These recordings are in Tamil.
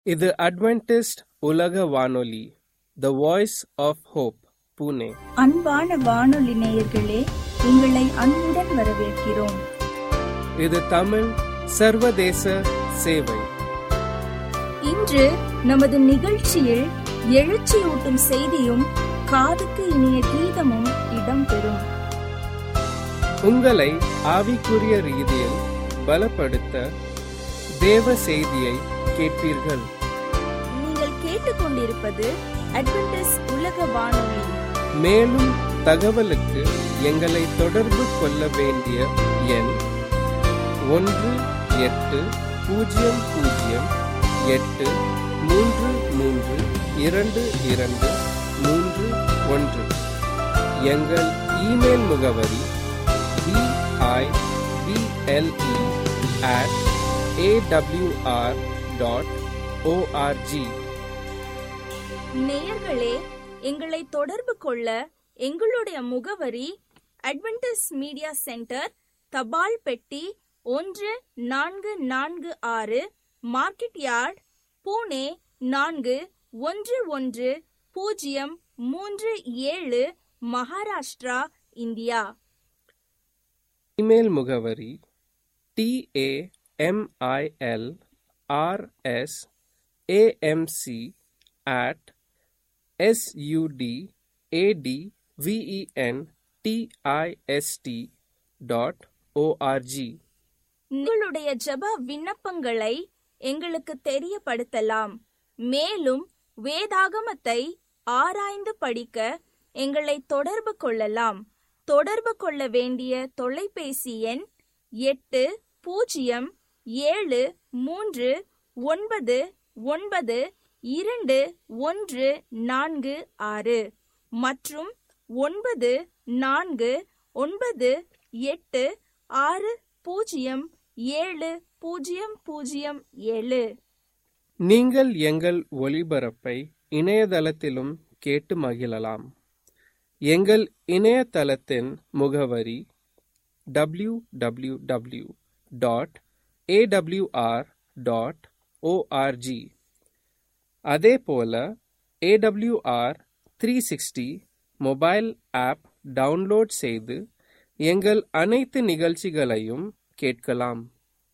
இது அட்வென்டிஸ்ட் உலக வானொலி the voice of hope Pune அன்பான வானொலி நேயர்களே உங்களை அன்புடன் வரவேற்கிறோம் இது தமிழ் சர்வதேச சேவை இன்று நமது நிகழ்ச்சியில் எழுச்சியூட்டும் செய்தியும் காதுக்கு இனிய கீதமும் இடம்பெறும் உங்களை ஆவிக்குரிய ரீதியில் பலப்படுத்த தேவ செய்தியை கேட்பீர்கள் நீங்கள் கேட்டுக்கொண்டிருப்பது அட்வென்டிஸ் உலக வானொலி மேலும் தகவலுக்கு எங்களை தொடர்பு கொள்ள வேண்டிய எண் ஒன்று எட்டு பூஜ்ஜியம் பூஜ்ஜியம் எட்டு மூன்று மூன்று இரண்டு இரண்டு மூன்று ஒன்று எங்கள் இமெயில் முகவரி B I B L E at A W R dot O R G நேயர்களே எங்களை தொடர்பு கொள்ள எங்களுடைய முகவரி அட்வென்டிஸ் மீடியா சென்டர் தபால் பெட்டி ஒன்று நான்கு நான்கு ஆறு மார்க்கெட் யார்ட் பூனே நான்கு ஒன்று ஒன்று பூஜ்ஜியம் மூன்று ஏழு மகாராஷ்டிரா இந்தியா இமெயில் முகவரி T A M I L R S A M C at S U T A T V E N T I S T dot O R G உங்களுடைய ஜெப விண்ணப்பங்களை எங்களுக்கு தெரியப்படுத்தலாம் மேலும் வேதாகமத்தை ஆராய்ந்து படிக்க எங்களை தொடர்பு கொள்ளலாம் தொடர்பு கொள்ள வேண்டிய தொலைபேசி எண் எட்டு பூஜ்ஜியம் ஏழு மூன்று ஒன்பது ஒன்பது இரண்டு ஒன்று நான்கு ஆறு மற்றும் ஒன்பது நான்கு ஒன்பது எட்டு ஆறு பூஜ்ஜியம் ஏழு பூஜ்ஜியம் பூஜ்ஜியம் ஏழு நீங்கள் எங்கள் ஒளிபரப்பை இணையதளத்திலும் கேட்டு மகிழலாம் எங்கள் இணையதளத்தின் முகவரி W W W dot A W R dot O R G அதே போல A W R three sixty mobile app download செய்து எங்கள் அனைத்து நிகழ்ச்சிகளையும் கேட்கலாம்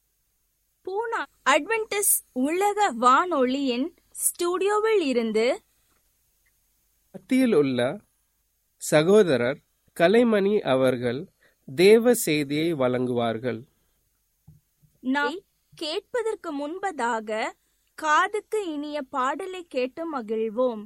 பூனா அட்வென்டிஸ் உலக வானொலியின் ஸ்டுடியோவில் இருந்து மத்தியில் உள்ள சகோதரர் கலைமணி அவர்கள் தேவ செய்தியை வழங்குவார்கள் நாம் கேட்பதற்கு முன்பதாக காதுக்கு இனிய பாடலை கேட்டு மகிழ்வோம்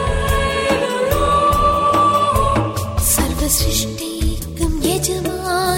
सर्वसृष्टिकं यजमान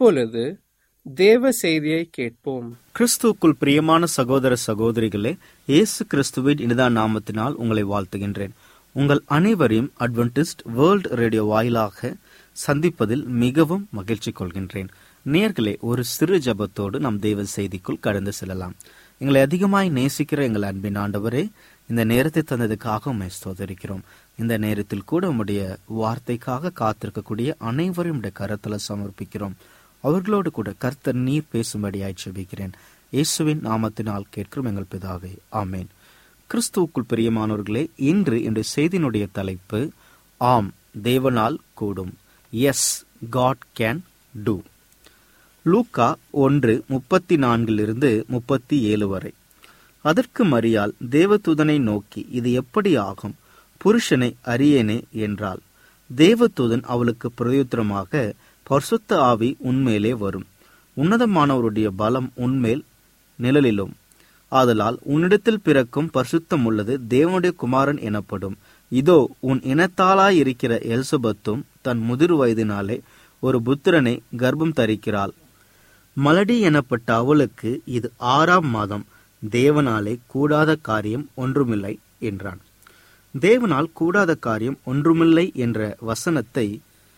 இப்பொழுது தேவ செய்தியை கேட்போம் கிறிஸ்துவுக்குள் பிரியமான சகோதர சகோதரிகளே இயேசு கிறிஸ்துவின் இனிதா நாமத்தினால் உங்களை வாழ்த்துகின்றேன் உங்கள் அனைவரையும் அட்வென்டிஸ்ட் வேர்ல்ட் ரேடியோ வாயிலாக சந்திப்பதில் மிகவும் மகிழ்ச்சி கொள்கின்றேன் நேர்களே ஒரு சிறு ஜபத்தோடு நம் தேவ செய்திக்குள் கடந்து செல்லலாம் எங்களை அதிகமாய் நேசிக்கிற எங்கள் அன்பின் ஆண்டவரே இந்த நேரத்தை தந்ததுக்காக உண்மை ஸ்தோதரிக்கிறோம் இந்த நேரத்தில் கூட உம்முடைய வார்த்தைக்காக காத்திருக்கக்கூடிய அனைவரும் உடைய கரத்துல சமர்ப்பிக்கிறோம் அவர்களோடு கூட கர்த்தர் நீர் பேசும்படியாய் செபிக்கிறேன் இயேசுவின் நாமத்தினால் கேட்கிறோம் எங்கள் பிதாவே ஆமேன் கிறிஸ்துவுக்குள் பிரியமானவர்களே இன்று இந்த செய்தியினுடைய தலைப்பு ஆம் தேவனால் கூடும் எஸ் காட் கேன் டூ லூக்கா ஒன்று முப்பத்தி நான்கிலிருந்து முப்பத்தி ஏழு வரை அதற்கு மரியாள் தேவதூதனை நோக்கி இது எப்படி ஆகும் புருஷனை அறியேனே என்றாள் தேவதூதன் அவளுக்கு பிரயுத்தரமாக பரிசுத்த ஆவி உன்மேலே வரும் உன்னதமானவருடைய பலம் உன்மேல் நிழலிலும் ஆதலால் உன்னிடத்தில் பிறக்கும் பரிசுத்தம் உள்ளது தேவனுடைய குமாரன் எனப்படும் இதோ உன் இனத்தாலாயிருக்கிற எல்சபத்தும் தன் முதிர் வயதினாலே ஒரு புத்திரனை கர்ப்பம் தரிக்கிறாள் மலடி எனப்பட்ட அவளுக்கு இது ஆறாம் மாதம் தேவனாலே கூடாத காரியம் ஒன்றுமில்லை என்றான் தேவனால் கூடாத காரியம் ஒன்றுமில்லை என்ற வசனத்தை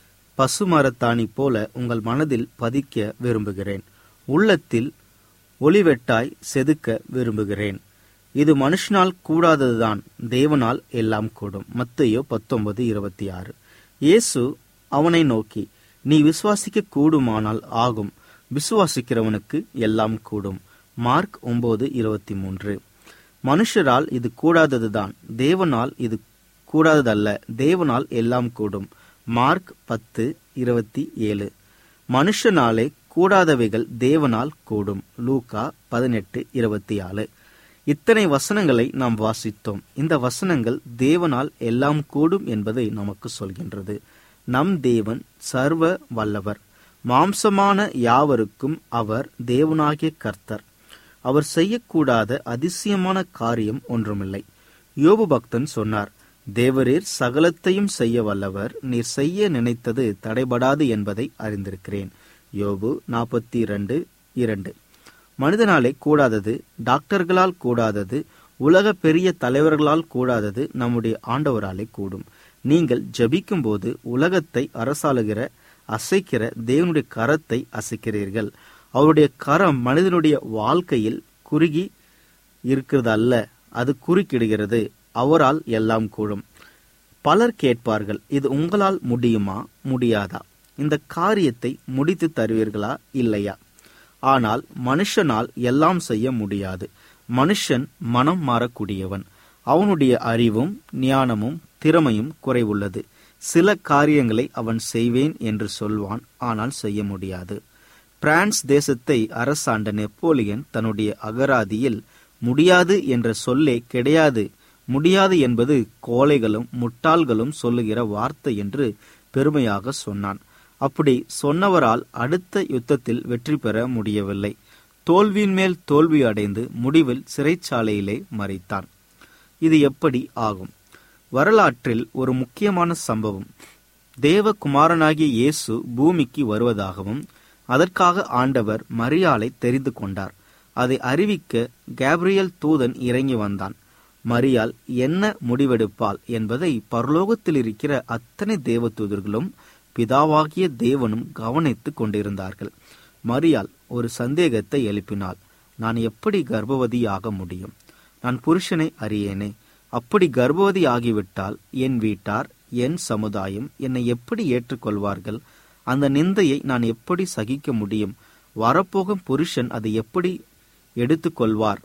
பசுமரத்தாணி போல உங்கள் மனதில் பதிக்க விரும்புகிறேன் உள்ளத்தில் ஒளிவெட்டாய் செதுக்க விரும்புகிறேன் இது மனுஷனால் கூடாததுதான் தேவனால் எல்லாம் கூடும் மத்தையோ பத்தொன்பது இருபத்தி ஆறு இயேசு அவனை நோக்கி நீ விசுவாசிக்க கூடுமானால் ஆகும் விசுவாசிக்கிறவனுக்கு எல்லாம் கூடும் மார்க் ஒன்பது இருபத்தி மூன்று மனுஷரால் இது கூடாததுதான் தேவனால் இது கூடாததல்ல தேவனால் எல்லாம் கூடும் மார்க் பத்து இருபத்தி ஏழு மனுஷனாலே கூடாதவைகள் தேவனால் கூடும் லூகா பதினெட்டு இருபத்தி ஆறு இத்தனை வசனங்களை நாம் வாசித்தோம் இந்த வசனங்கள் தேவனால் எல்லாம் கூடும் என்பதை நமக்கு சொல்கின்றது நம் தேவன் சர்வ வல்லவர் மாம்சமான யாவருக்கும் அவர் தேவனாகிய கர்த்தர் அவர் செய்யக்கூடாத அதிசயமான காரியம் ஒன்றுமில்லை யோபு பக்தன் சொன்னார் தேவரீர் சகலத்தையும் செய்ய வல்லவர் நீர் செய்ய நினைத்தது தடைபடாது என்பதை அறிந்திருக்கிறேன் யோபு நாற்பத்தி இரண்டு இரண்டு மனிதனாலே கூடாதது டாக்டர்களால் கூடாதது உலக பெரிய தலைவர்களால் கூடாதது நம்முடைய ஆண்டவராலே கூடும் நீங்கள் ஜபிக்கும் போது உலகத்தை அரசாளுகிற அசைக்கிற தேவனுடைய கரத்தை அசைக்கிறீர்கள் அவருடைய கரம் மனிதனுடைய வாழ்க்கையில் குறுகி இருக்கிறது அல்ல அது குறுக்கிடுகிறது அவரால் எல்லாம் கூடும் பலர் கேட்பார்கள் இது உங்களால் முடியுமா முடியாதா இந்த காரியத்தை முடித்து தருவீர்களா இல்லையா ஆனால் மனுஷனால் எல்லாம் செய்ய முடியாது மனுஷன் மனம் மாறக்கூடியவன் அவனுடைய அறிவும் ஞானமும் திறமையும் குறைவுள்ளது சில காரியங்களை அவன் செய்வேன் என்று சொல்வான் ஆனால் செய்ய முடியாது பிரான்ஸ் தேசத்தை அரசாண்ட நெப்போலியன் தன்னுடைய அகராதியில் முடியாது என்ற சொல்லே கிடையாது முடியாது என்பது கோழைகளும் முட்டாள்களும் சொல்லுகிற வார்த்தை என்று பெருமையாக சொன்னான் அப்படி சொன்னவரால் அடுத்த யுத்தத்தில் வெற்றி பெற முடியவில்லை தோல்வியின் மேல் தோல்வி அடைந்து முடிவில் சிறைச்சாலையிலே மறைத்தான் இது எப்படி ஆகும் வரலாற்றில் ஒரு முக்கியமான சம்பவம் தேவகுமாரனாகிய இயேசு பூமிக்கு வருவதாகவும் அதற்காக ஆண்டவர் மரியாளை தெரிந்து கொண்டார் அதை அறிவிக்க கேப்ரியல் தூதன் இறங்கி வந்தான் மரியாள் என்ன முடிவெடுப்பாள் என்பதை பரலோகத்தில் இருக்கிற அத்தனை தேவதூதர்களும் பிதாவாகிய தேவனும் கவனித்துக் கொண்டிருந்தார்கள் மரியாள் ஒரு சந்தேகத்தை எழுப்பினாள் நான் எப்படி கர்ப்பவதியாக முடியும் நான் புருஷனை அறியேனே அப்படி கர்ப்பவதி ஆகிவிட்டால் என் வீட்டார் என் சமுதாயம் என்னை எப்படி ஏற்றுக்கொள்வார்கள் அந்த நிந்தையை நான் எப்படி சகிக்க முடியும் வரப்போகும் புருஷன் அதை எப்படி எடுத்துக்கொள்வார்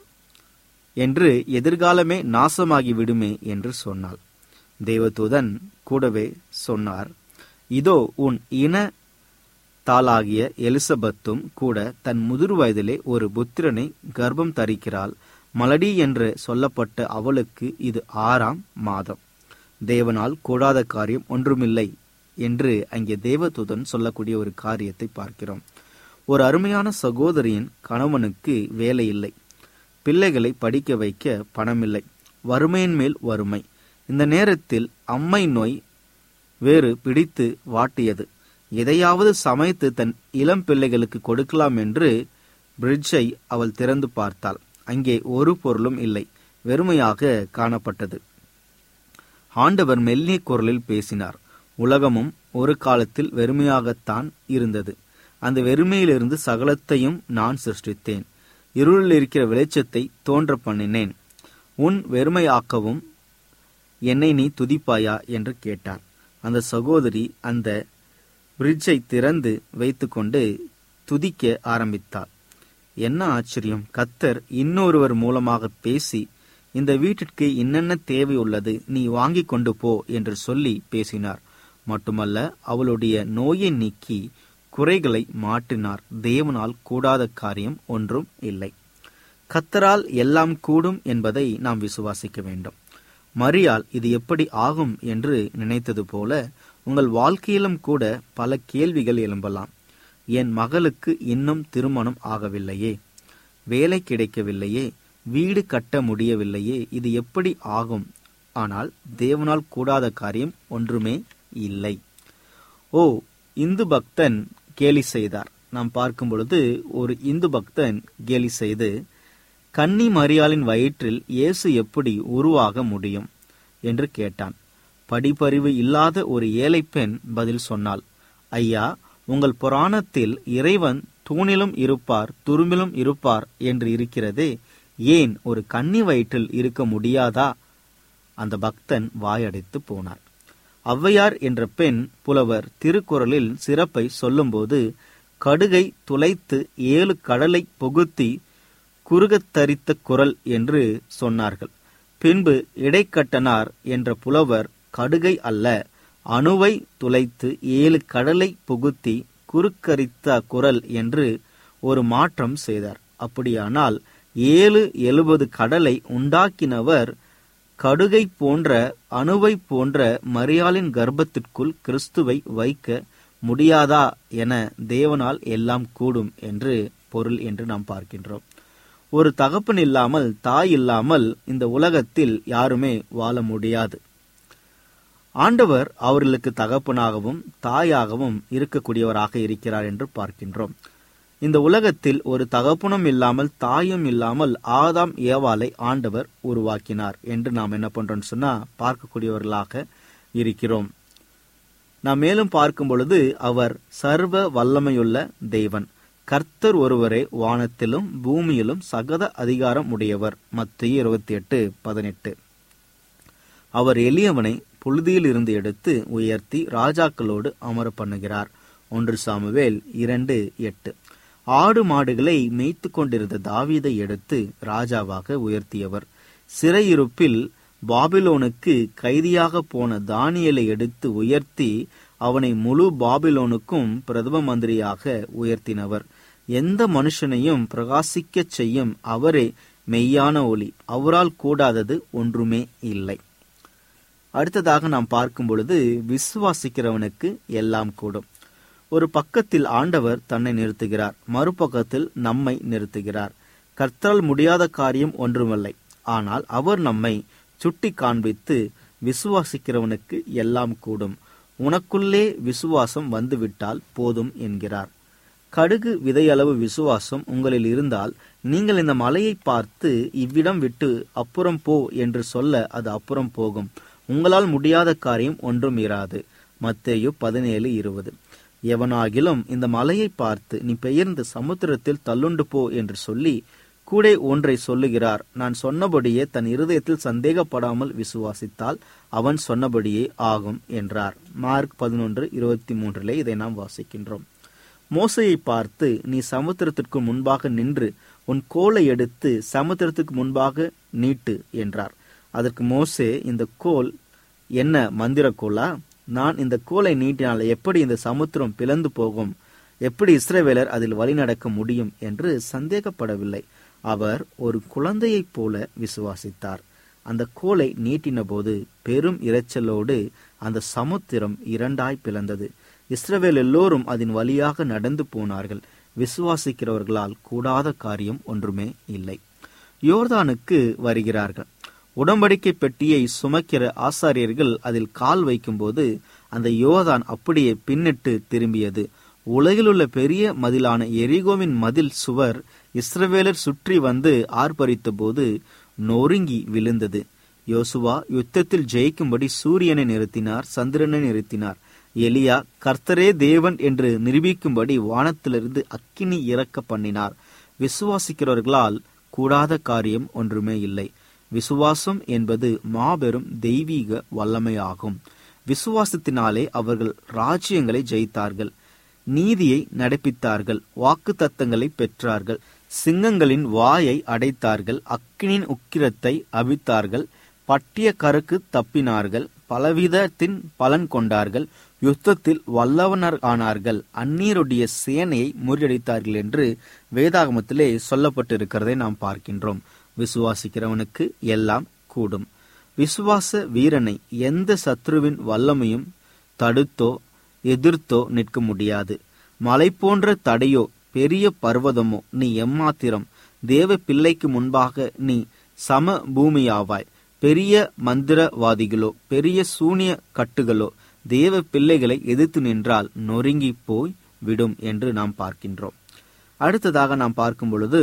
என்று எதிர்காலமே நாசமாகி விடுமே என்று சொன்னாள் தேவதூதன் கூடவே சொன்னார் இதோ உன் இன தாளாகிய எலிசபெத்தும் கூட தன் முதிர் வயதிலே ஒரு புத்திரனை கர்ப்பம் தரிக்கிறாள் மலடி என்று சொல்லப்பட்ட அவளுக்கு இது ஆறாம் மாதம் தேவனால் கூடாத காரியம் ஒன்றுமில்லை என்று அங்கே தேவதூதன் சொல்லக்கூடிய ஒரு காரியத்தை பார்க்கிறோம் ஒரு அருமையான சகோதரியின் கணவனுக்கு வேலை இல்லை பிள்ளைகளை படிக்க வைக்க பணமில்லை வறுமையின் மேல் வறுமை இந்த நேரத்தில் அம்மை நோய் வேறு பிடித்து வாட்டியது எதையாவது சமைத்து தன் இளம் பிள்ளைகளுக்கு கொடுக்கலாம் என்று பிரிட்ஜை அவள் திறந்து பார்த்தாள் அங்கே ஒரு பொருளும் இல்லை வெறுமையாக காணப்பட்டது ஆண்டவர் மெல்லிய குரலில் பேசினார் உலகமும் ஒரு காலத்தில் வெறுமையாகத்தான் இருந்தது அந்த வெறுமையிலிருந்து சகலத்தையும் நான் சிருஷ்டித்தேன் இருளில் இருக்கிற வெளிச்சத்தை தோன்ற பண்ணினேன் உன் வெறுமையாக்கவும் என்னை நீ துதிப்பாயா என்று கேட்டார் அந்த சகோதரி அந்த பிரிட்ஜை திறந்து வைத்துக்கொண்டு துதிக்க ஆரம்பித்தார் என்ன ஆச்சரியம் கத்தர் இன்னொருவர் மூலமாக பேசி இந்த வீட்டிற்கு என்னென்ன தேவை உள்ளது நீ வாங்கிக் கொண்டு போ என்று சொல்லி பேசினார் மட்டுமல்ல அவளுடைய நோயை நீக்கி குறைகளை மாற்றினார் தேவனால் கூடாத காரியம் ஒன்றும் இல்லை கத்தரால் எல்லாம் கூடும் என்பதை நாம் விசுவாசிக்க வேண்டும் மரியால் இது எப்படி ஆகும் என்று நினைத்தது போல உங்கள் வாழ்க்கையிலும் கூட பல கேள்விகள் எழும்பலாம் என் மகளுக்கு இன்னும் திருமணம் ஆகவில்லையே வேலை கிடைக்கவில்லையே வீடு கட்ட முடியவில்லையே இது எப்படி ஆகும் ஆனால் தேவனால் கூடாத காரியம் ஒன்றுமே இல்லை ஓ இந்து பக்தன் கேலி செய்தார் நாம் பார்க்கும் பொழுது ஒரு இந்து பக்தன் கேலி செய்து கன்னி மரியாளின் வயிற்றில் இயேசு எப்படி உருவாக முடியும் என்று கேட்டான் படிப்பறிவு இல்லாத ஒரு ஏழை பெண் பதில் சொன்னாள் ஐயா உங்கள் புராணத்தில் இறைவன் தூணிலும் இருப்பார் துரும்பிலும் இருப்பார் என்று இருக்கிறதே ஏன் ஒரு கன்னி வயிற்றில் இருக்க முடியாதா அந்த பக்தன் வாயடைத்து போனார் ஔவையார் என்ற பெண் புலவர் திருக்குறளில் சிறப்பை சொல்லும்போது கடுகை துளைத்து ஏழு கடலை புகுத்தி குறுகத் தரித்த குரல் என்று சொன்னார்கள் பின்பு இடைக்கட்டனார் என்ற புலவர் கடுகை அல்ல அணுவை துளைத்து ஏழு கடலை புகுத்தி குறுக்கரித்த குரல் என்று ஒரு மாற்றம் செய்தார் அப்படியானால் ஏழு எழுபது கடலை உண்டாக்கினவர் கடுகை போன்ற அணுவை போன்ற மரியாளின் கர்ப்பத்திற்குள் கிறிஸ்துவை வைக்க முடியாதா என தேவனால் எல்லாம் கூடும் என்று பொருள் என்று நாம் பார்க்கின்றோம் ஒரு தகப்பன் இல்லாமல் தாய் இல்லாமல் இந்த உலகத்தில் யாருமே வாழ முடியாது ஆண்டவர் அவர்களுக்கு தகப்பனாகவும் தாயாகவும் இருக்கக்கூடியவராக இருக்கிறார் என்று பார்க்கின்றோம் இந்த உலகத்தில் ஒரு தகப்பனும் இல்லாமல் தாயும் இல்லாமல் ஆதாம் ஏவாளை ஆண்டவர் உருவாக்கினார் என்று நாம் என்ன பண்றோம்னு சொன்னா பார்க்கக்கூடியவர்களாக இருக்கிறோம் நாம் மேலும் பார்க்கும் பொழுது அவர் சர்வ வல்லமையுள்ள தேவன் கர்த்தர் ஒருவரே வானத்திலும் பூமியிலும் சகத அதிகாரம் உடையவர் மத்திய இருபத்தி எட்டு பதினெட்டு அவர் எளியவனை புழுதியில் இருந்து எடுத்து உயர்த்தி ராஜாக்களோடு அமர பண்ணுகிறார் ஒன்று சாமுவேல் இரண்டு எட்டு ஆடு மாடுகளை மேய்த்து கொண்டிருந்த தாவீதை எடுத்து ராஜாவாக உயர்த்தியவர் சிறையிருப்பில் பாபிலோனுக்கு கைதியாக போன தானியலை எடுத்து உயர்த்தி அவனை முழு பாபிலோனுக்கும் பிரதம மந்திரியாக உயர்த்தினவர் எந்த மனுஷனையும் பிரகாசிக்கச் செய்யும் அவரே மெய்யான ஒளி அவரால் கூடாதது ஒன்றுமே இல்லை அடுத்ததாக நாம் பார்க்கும் பொழுது விசுவாசிக்கிறவனுக்கு எல்லாம் கூடும் ஒரு பக்கத்தில் ஆண்டவர் தன்னை நிறுத்துகிறார் மறுபக்கத்தில் நம்மை நிறுத்துகிறார் கர்த்தரால் முடியாத காரியம் ஒன்றுமில்லை ஆனால் அவர் நம்மை சுட்டி காண்பித்து விசுவாசிக்கிறவனுக்கு எல்லாம் கூடும் உனக்குள்ளே விசுவாசம் வந்துவிட்டால் போதும் என்கிறார் கடுகு விதையளவு விசுவாசம் உங்களில் இருந்தால் நீங்கள் இந்த மலையை பார்த்து இவ்விடம் விட்டு அப்புறம் போ என்று சொல்ல அது அப்புறம் போகும் உங்களால் முடியாத காரியம் ஒன்றும் இராது மத்தேயு பதினேழு இருபது எவனாகிலும் இந்த மலையை பார்த்து நீ பெயர்ந்து சமுத்திரத்தில் தள்ளுண்டு போ என்று சொல்லி கூட ஒன்றை சொல்லுகிறார் நான் சொன்னபடியே தன் இருதயத்தில் சந்தேகப்படாமல் விசுவாசித்தால் அவன் சொன்னபடியே ஆகும் என்றார் மார்க் பதினொன்று இருபத்தி மூன்றிலே இதை நாம் வாசிக்கின்றோம் மோசையை பார்த்து நீ சமுத்திரத்திற்கு முன்பாக நின்று உன் கோலை எடுத்து சமுத்திரத்துக்கு முன்பாக நீட்டு என்றார் அதற்கு மோசே இந்த கோல் என்ன மந்திர கோலா நான் இந்த கோலை நீட்டினால் எப்படி இந்த சமுத்திரம் பிளந்து போகும் எப்படி இஸ்ரவேலர் அதில் வழிநடக்க முடியும் என்று சந்தேகப்படவில்லை அவர் ஒரு குழந்தையைப் போல விசுவாசித்தார் அந்த கோலை நீட்டின போது பெரும் இரைச்சலோடு அந்த சமுத்திரம் இரண்டாய் பிளந்தது இஸ்ரவேல் எல்லோரும் அதன் வழியாக நடந்து போனார்கள் விசுவாசிக்கிறவர்களால் கூடாத காரியம் ஒன்றுமே இல்லை யோர்தானுக்கு வருகிறார்கள் உடம்படிக்கை பெட்டியை சுமக்கிற ஆசாரியர்கள் அதில் கால் வைக்கும்போது அந்த யோதான் அப்படியே பின்னிட்டு திரும்பியது உலகிலுள்ள பெரிய மதிலான எரிகோவின் மதில் சுவர் இஸ்ரவேலர் சுற்றி வந்து ஆர்ப்பரித்த போது நொறுங்கி விழுந்தது யோசுவா யுத்தத்தில் ஜெயிக்கும்படி சூரியனை நிறுத்தினார் சந்திரனை நிறுத்தினார் எலியா கர்த்தரே தேவன் என்று நிரூபிக்கும்படி வானத்திலிருந்து அக்கினி இறக்க பண்ணினார் விசுவாசிக்கிறவர்களால் கூடாத காரியம் ஒன்றுமே இல்லை விசுவாசம் என்பது மாபெரும் தெய்வீக வல்லமையாகும் விசுவாசத்தினாலே அவர்கள் ராஜ்யங்களை ஜெயித்தார்கள் நீதியை நடப்பித்தார்கள் வாக்கு தத்தங்களை பெற்றார்கள் சிங்கங்களின் வாயை அடைத்தார்கள் அக்கினின் உக்கிரத்தை அவித்தார்கள் பட்டிய கருக்கு தப்பினார்கள் பலவிதத்தின் பலன் கொண்டார்கள் யுத்தத்தில் வல்லவனர் ஆனார்கள் அந்நீருடைய சேனையை முறியடித்தார்கள் என்று வேதாகமத்திலே சொல்லப்பட்டிருக்கிறதை நாம் பார்க்கின்றோம் விசுவாசிக்கிறவனுக்கு எல்லாம் கூடும் விசுவாச வீரனை எந்த சத்ருவின் வல்லமையும் தடுத்தோ எதிர்த்தோ நிற்க முடியாது மலை போன்ற தடையோ பெரிய பர்வதமோ நீ எம்மாத்திரம் தேவ பிள்ளைக்கு முன்பாக நீ சம பூமியாவாய் பெரிய மந்திரவாதிகளோ பெரிய சூனிய கட்டுகளோ தேவ பிள்ளைகளை எதிர்த்து நின்றால் நொறுங்கி போய் விடும் என்று நாம் பார்க்கின்றோம் அடுத்ததாக நாம் பார்க்கும் பொழுது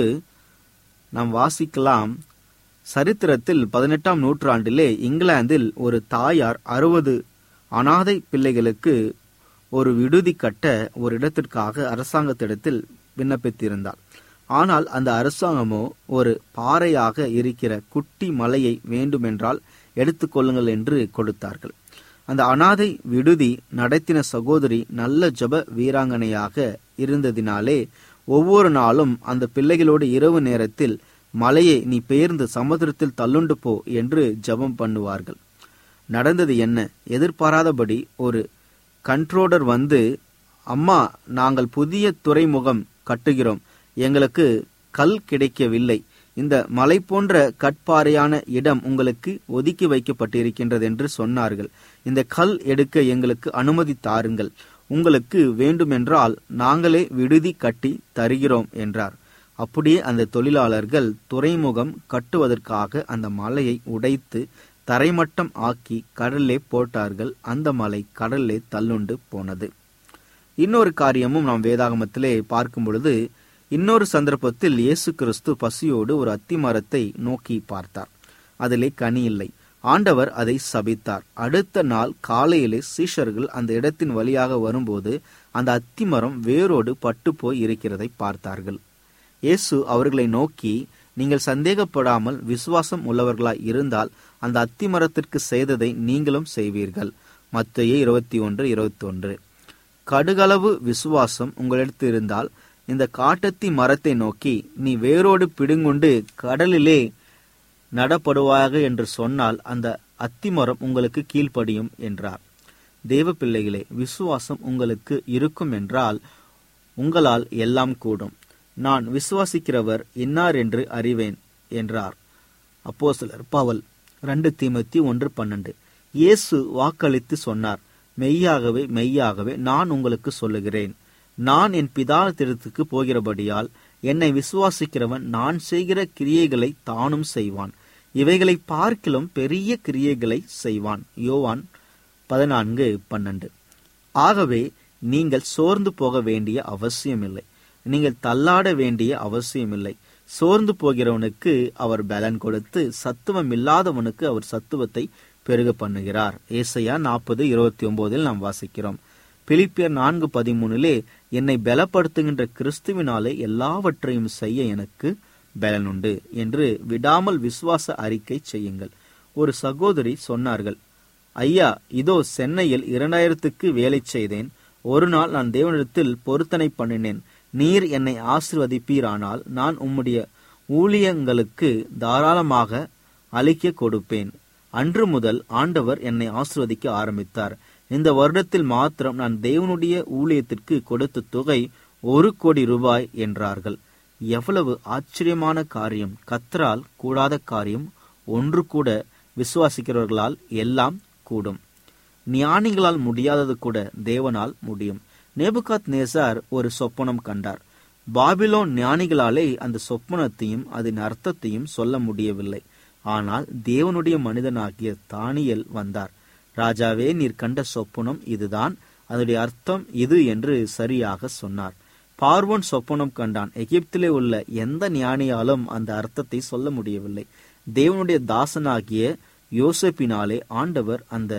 நாம் வாசிக்கலாம் சரித்திரத்தில் பதினெட்டாம் நூற்றாண்டிலே இங்கிலாந்தில் ஒரு தாயார் அறுபது அனாதை பிள்ளைகளுக்கு ஒரு விடுதி கட்ட ஒரு இடத்திற்காக அரசாங்கத்திடத்தில் விண்ணப்பித்திருந்தார் ஆனால் அந்த அரசாங்கமோ ஒரு பாறையாக இருக்கிற குட்டி மலையை வேண்டுமென்றால் எடுத்துக்கொள்ளுங்கள் என்று கொடுத்தார்கள் அந்த அனாதை விடுதி நடத்தின சகோதரி நல்ல ஜப வீராங்கனையாக இருந்ததினாலே ஒவ்வொரு நாளும் அந்த பிள்ளைகளோடு இரவு நேரத்தில் மலையை நீ பெயர்ந்து சமுத்திரத்தில் தள்ளுண்டு போ என்று ஜபம் பண்ணுவார்கள் நடந்தது என்ன எதிர்பாராதபடி ஒரு கண்ட்ரோலர் வந்து அம்மா நாங்கள் புதிய துறைமுகம் கட்டுகிறோம் எங்களுக்கு கல் கிடைக்கவில்லை இந்த மலை போன்ற கட்பாறையான இடம் உங்களுக்கு ஒதுக்கி வைக்கப்பட்டிருக்கின்றது என்று சொன்னார்கள் இந்த கல் எடுக்க எங்களுக்கு அனுமதி தாருங்கள் உங்களுக்கு வேண்டுமென்றால் நாங்களே விடுதி கட்டி தருகிறோம் என்றார் அப்படியே அந்த தொழிலாளர்கள் துறைமுகம் கட்டுவதற்காக அந்த மலையை உடைத்து தரைமட்டம் ஆக்கி கடல்லே போட்டார்கள் அந்த மலை கடல்லே தள்ளுண்டு போனது இன்னொரு காரியமும் நாம் வேதாகமத்திலே பார்க்கும் பொழுது இன்னொரு சந்தர்ப்பத்தில் இயேசு கிறிஸ்து பசியோடு ஒரு அத்தி மரத்தை நோக்கி பார்த்தார் அதிலே கனி இல்லை ஆண்டவர் அதை சபித்தார் அடுத்த நாள் காலையிலே சீஷர்கள் அந்த இடத்தின் வழியாக வரும்போது அந்த அத்திமரம் வேரோடு பட்டு போய் இருக்கிறதை பார்த்தார்கள் இயேசு அவர்களை நோக்கி நீங்கள் சந்தேகப்படாமல் விசுவாசம் உள்ளவர்களாய் இருந்தால் அந்த அத்திமரத்திற்கு செய்ததை நீங்களும் செய்வீர்கள் மத்திய இருபத்தி ஒன்று இருபத்தி ஒன்று கடுகளவு விசுவாசம் உங்களிடத்து இருந்தால் இந்த காட்டத்தி மரத்தை நோக்கி நீ வேரோடு பிடுங்குண்டு கடலிலே நடப்படுவாயாக என்று சொன்னால் அந்த அத்திமரம் உங்களுக்கு கீழ்ப்படியும் என்றார் தேவ பிள்ளைகளே விசுவாசம் உங்களுக்கு இருக்கும் என்றால் உங்களால் எல்லாம் கூடும் நான் விசுவாசிக்கிறவர் இன்னார் என்று அறிவேன் என்றார் அப்போ சிலர் பவல் ரெண்டு தீமத்தி ஒன்று பன்னெண்டு இயேசு வாக்களித்து சொன்னார் மெய்யாகவே மெய்யாகவே நான் உங்களுக்கு சொல்லுகிறேன் நான் என் பிதானத்திடத்துக்கு போகிறபடியால் என்னை விசுவாசிக்கிறவன் நான் செய்கிற கிரியைகளை தானும் செய்வான் இவைகளை பார்க்கிலும் பெரிய கிரியைகளை செய்வான் யோவான் பதினான்கு பன்னெண்டு ஆகவே நீங்கள் சோர்ந்து போக வேண்டிய அவசியமில்லை நீங்கள் தள்ளாட வேண்டிய அவசியமில்லை சோர்ந்து போகிறவனுக்கு அவர் பலன் கொடுத்து சத்துவம் இல்லாதவனுக்கு அவர் சத்துவத்தை பெருக பண்ணுகிறார் ஏசையா நாற்பது இருபத்தி ஒன்பதில் நாம் வாசிக்கிறோம் பிலிப்பியர் நான்கு பதிமூணிலே என்னை பலப்படுத்துகின்ற கிறிஸ்துவினாலே எல்லாவற்றையும் செய்ய எனக்கு பலனுண்டு என்று விடாமல் விசுவாச அறிக்கை செய்யுங்கள் ஒரு சகோதரி சொன்னார்கள் ஐயா இதோ சென்னையில் இரண்டாயிரத்துக்கு வேலை செய்தேன் ஒரு நாள் நான் தேவனிடத்தில் பொருத்தனை பண்ணினேன் நீர் என்னை ஆசிர்வதிப்பீரானால் நான் உம்முடைய ஊழியங்களுக்கு தாராளமாக அளிக்க கொடுப்பேன் அன்று முதல் ஆண்டவர் என்னை ஆசிர்வதிக்க ஆரம்பித்தார் இந்த வருடத்தில் மாத்திரம் நான் தேவனுடைய ஊழியத்திற்கு கொடுத்த தொகை ஒரு கோடி ரூபாய் என்றார்கள் எவ்வளவு ஆச்சரியமான காரியம் கத்தரால் கூடாத காரியம் ஒன்று கூட விசுவாசிக்கிறவர்களால் எல்லாம் கூடும் ஞானிகளால் முடியாதது கூட தேவனால் முடியும் நேபுகாத் நேசார் ஒரு சொப்பனம் கண்டார் பாபிலோன் ஞானிகளாலே அந்த சொப்பனத்தையும் அதன் அர்த்தத்தையும் சொல்ல முடியவில்லை ஆனால் தேவனுடைய மனிதனாகிய தானியல் வந்தார் ராஜாவே நீர் கண்ட சொப்பனம் இதுதான் அதனுடைய அர்த்தம் இது என்று சரியாக சொன்னார் பார்வோன் சொப்பனம் கண்டான் எகிப்திலே உள்ள எந்த ஞானியாலும் அந்த அர்த்தத்தை சொல்ல முடியவில்லை தேவனுடைய தாசனாகிய யோசப்பினாலே ஆண்டவர் அந்த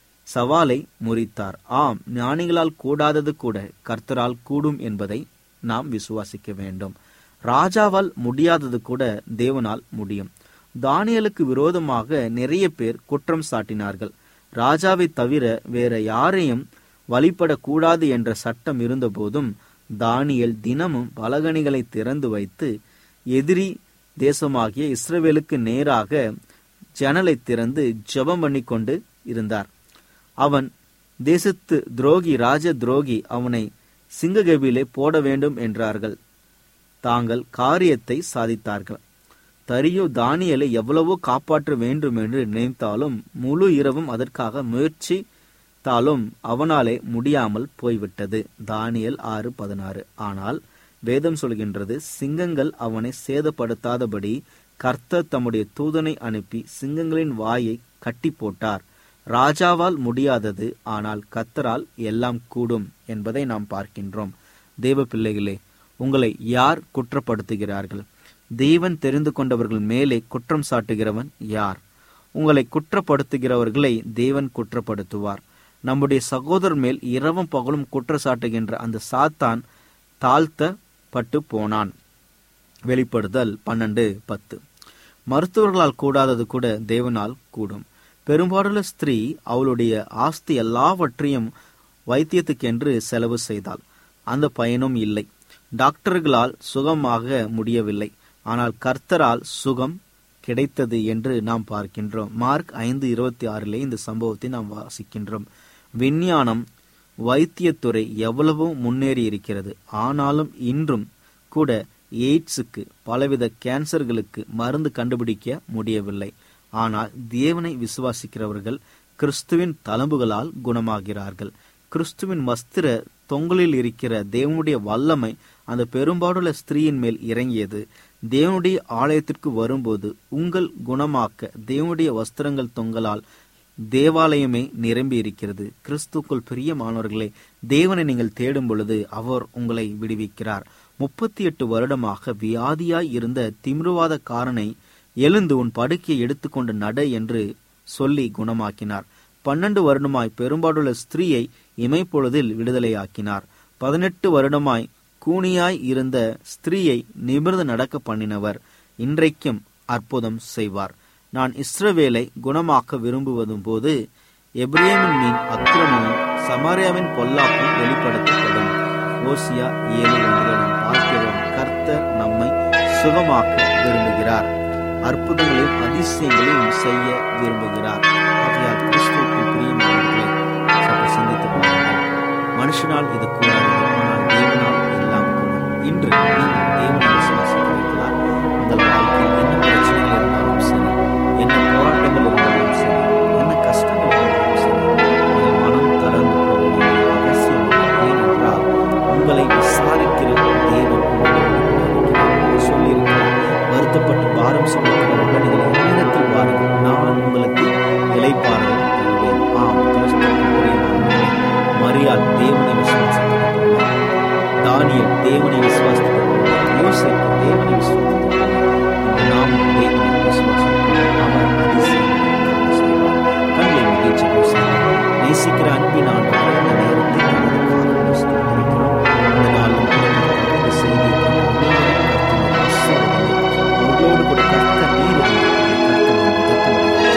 சவாலை முறித்தார் ஆம் ஞானிகளால் கூடாதது கூட கர்த்தரால் கூடும் என்பதை நாம் விசுவாசிக்க வேண்டும் ராஜாவால் முடியாதது கூட தேவனால் முடியும் தானியலுக்கு விரோதமாக நிறைய பேர் குற்றம் சாட்டினார்கள் ராஜாவை தவிர வேற யாரையும் வழிபடக்கூடாது என்ற சட்டம் இருந்தபோதும் தானியல் தினமும் பலகணிகளை திறந்து வைத்து எதிரி தேசமாகிய இஸ்ரவேலுக்கு நேராக ஜன்னலை திறந்து ஜெபம் பண்ணி கொண்டு இருந்தார் அவன் தேசத்து துரோகி ராஜ துரோகி அவனை சிங்ககபிலே போட வேண்டும் என்றார்கள் தாங்கள் காரியத்தை சாதித்தார்கள் தரியோ தானியலை எவ்வளவோ காப்பாற்ற வேண்டும் என்று நினைத்தாலும் முழு இரவும் அதற்காக முயற்சித்தாலும் அவனாலே முடியாமல் போய்விட்டது தானியல் ஆறு பதினாறு ஆனால் வேதம் சொல்கின்றது சிங்கங்கள் அவனை சேதப்படுத்தாதபடி கர்த்தர் தம்முடைய தூதனை அனுப்பி சிங்கங்களின் வாயை கட்டி போட்டார் ராஜாவால் முடியாதது ஆனால் கத்தரால் எல்லாம் கூடும் என்பதை நாம் பார்க்கின்றோம் தேவ பிள்ளைகளே உங்களை யார் குற்றப்படுத்துகிறார்கள் தேவன் தெரிந்து கொண்டவர்கள் மேலே குற்றம் சாட்டுகிறவன் யார் உங்களை குற்றப்படுத்துகிறவர்களை தேவன் குற்றப்படுத்துவார் நம்முடைய சகோதரர் மேல் இரவும் பகலும் குற்றச்சாட்டுகின்ற அந்த சாத்தான் தாழ்த்தப்பட்டு போனான் வெளிப்படுதல் பன்னெண்டு பத்து மருத்துவர்களால் கூடாதது கூட தேவனால் கூடும் பெரும்பாலுள்ள ஸ்திரீ அவளுடைய ஆஸ்தி எல்லாவற்றையும் வைத்தியத்துக்கென்று செலவு செய்தாள் அந்த பயனும் இல்லை டாக்டர்களால் சுகமாக முடியவில்லை ஆனால் கர்த்தரால் சுகம் கிடைத்தது என்று நாம் பார்க்கின்றோம் மார்க் ஐந்து இருபத்தி ஆறிலே இந்த சம்பவத்தை நாம் வாசிக்கின்றோம் விஞ்ஞானம் வைத்தியத்துறை எவ்வளவோ முன்னேறி இருக்கிறது ஆனாலும் இன்றும் கூட எய்ட்ஸுக்கு பலவித கேன்சர்களுக்கு மருந்து கண்டுபிடிக்க முடியவில்லை ஆனால் தேவனை விசுவாசிக்கிறவர்கள் கிறிஸ்துவின் தழும்புகளால் குணமாகிறார்கள் கிறிஸ்துவின் வஸ்திர தொங்கலில் இருக்கிற தேவனுடைய வல்லமை அந்த பெரும்பாடுள்ள ஸ்திரீயின் மேல் இறங்கியது தேவனுடைய ஆலயத்திற்கு வரும்போது உங்கள் குணமாக்க தேவனுடைய வஸ்திரங்கள் தொங்கலால் தேவாலயமே நிரம்பி இருக்கிறது கிறிஸ்துக்குள் பிரியமானவர்களே தேவனை நீங்கள் தேடும் பொழுது அவர் உங்களை விடுவிக்கிறார் முப்பத்தி எட்டு வருடமாக வியாதியாய் இருந்த திமிருவாதக்காரனை எழுந்து உன் படுக்கையை எடுத்துக்கொண்டு நட என்று சொல்லி குணமாக்கினார் பன்னெண்டு வருடமாய் பெரும்பாடுள்ள ஸ்திரீயை இமைப்பொழுதில் விடுதலையாக்கினார் பதினெட்டு வருடமாய் கூனியாய் இருந்த ஸ்திரீயை நிமிர்ந்து நடக்க பண்ணினவர் இன்றைக்கும் அற்புதம் செய்வார் நான் இஸ்ரவேலை குணமாக்க விரும்புவதும் போது எப்ரேமின் மீன் அக்கிரமமும் சமாரியாவின் பொல்லாப்பும் வெளிப்படுத்தப்படும் ஓசியா ஏழு ஒன்றில் நாம் பார்க்கிறோம் கர்த்தர் நம்மை சுகமாக்க விரும்புகிறார் அற்புதங்களையும் அதிசயங்களையும் செய்ய விரும்புகிறார் ஆகையால் கிறிஸ்துவுக்கு பிரியமானவர்களை சற்று சிந்தித்து பாருங்கள் மனுஷனால் இது கூடாது ஆனால் தேவனால் எல்லாம் கூடும் இன்று நீங்கள் தேவனை விசுவாசிக்கிறீர்களா உங்கள் வாழ்க்கையில் என்ன பிரச்சனைகள் இருந்தாலும் சரி என்ன போராட்டங்கள் இருந்தாலும் சரி என்ன கஷ்டங்கள் இருந்தாலும் சரி நீங்கள் மனம் தளர்ந்து போக வேண்டிய அவசியம் இல்லை. ஏனென்றால் உங்களை விசாரிக்கிற தேவன் உங்களோடு கூட இருக்கிறார். அவர் சொல்லியிருக்கிறார் வருத்தப்பட்டு பாரம் சுமக்கிறவர்கள் நீங்கள் என்னிடத்தில் வாருங்கள் நான் உங்களுக்கு இலைப்பாறுதல் தருவேன் ஆம் கிறிஸ்துவுக்கு பிரியமானவர்களே, மரியாள் தேவனை விசுவாசித்தது போல தானியல் தேவனை விசுவாசித்தது போல யோசேப்பு தேவனை விசுவாசித்தது போல இன்று நாமும் தேவனை விசுவாசிக்கிறோம் அவர் அதிசயங்களை காண செய்வார் கண்களை மகிழ்ச்சி செய்வார் நேசிக்கிற அன்பின் ஆண்டவரை இந்த நேரத்தை தனதுக்காக ஸ்தோத்திரிக்கிறோம் இந்த நாளும் இந்த செய்தியை கேட்ட அனைவரையும் கர்த்தர் ஆசீர்வதித்து, அவர்களோடு கூட கர்த்தர் நீர் இருந்து கர்த்தர் உதவி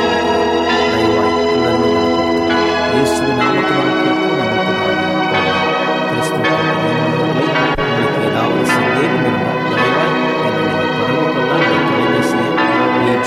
தயவாய் உணர்வு இயேசுவின் நாமத்தினால் கேட்க நமக்கு கிறிஸ்துவுக்கு பிரியமானவர்களே, உங்களுக்கு ஏதாவது சந்தேகம் இருந்தால் தயவாய் என்னை நீங்கள் தொடர்பு கொள்ளலாம். என் தொலைபேசி எண்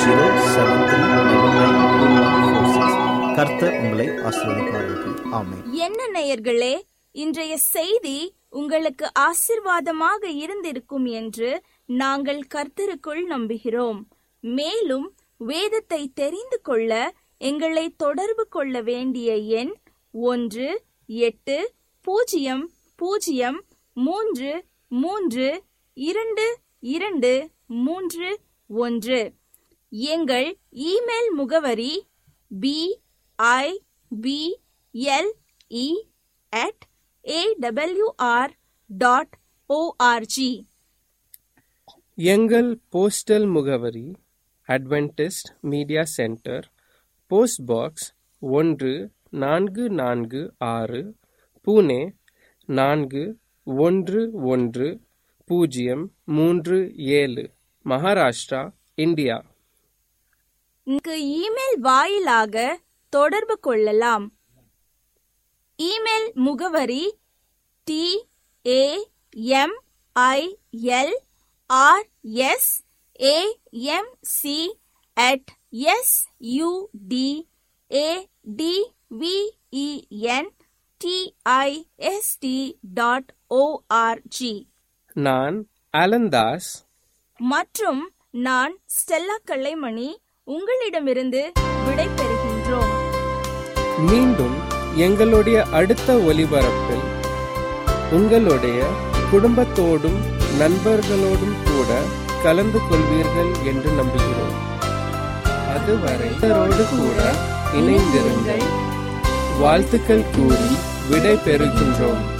8073992146. கர்த்தர் உங்களை ஆசீர்வதிப்பார்கள் ஆமென் என்ன நேயர்களே இன்றைய செய்தி உங்களுக்கு ஆசிர்வாதமாக இருந்திருக்கும் என்று நாங்கள் கர்த்தருக்குள் நம்புகிறோம் மேலும் வேதத்தை தெரிந்து கொள்ள எங்களை தொடர்பு கொள்ள வேண்டிய எண் ஒன்று எட்டு பூஜ்ஜியம் பூஜ்ஜியம் மூன்று மூன்று இரண்டு இரண்டு மூன்று ஒன்று எங்கள் இமெயில் முகவரி B I B L E at A W R dot O R G எங்கள் போஸ்டல் முகவரி Adventist media centre post box ஒன்று நான்கு நான்கு ஆறு புனே நான்கு ஒன்று ஒன்று பூஜ்ஜியம் மூன்று ஏழு மகாராஷ்டிரா இந்தியா இங்கு இமெயில் வாயிலாக தொடர்பு கொள்ளலாம் இமெயில் முகவரி T A M I L R S A M C at S U T A T V E N T I S T dot O R G நான் அலந்தாஸ் மற்றும் நான் ஸ்டெல்லா கல்லைமணி உங்களிடமிருந்து விடை பெறுகின்றோம் மீண்டும் எங்களுடைய அடுத்த ஒலிபரப்பில் உங்களுடைய குடும்பத்தோடும் நண்பர்களோடும் கூட கலந்து கொள்வீர்கள் என்று நம்புகிறோம் அதுவரை இவரோடு கூட இணைந்திருங்கள் வாழ்த்துக்கள் கூறி விடை பெறுகின்றோம்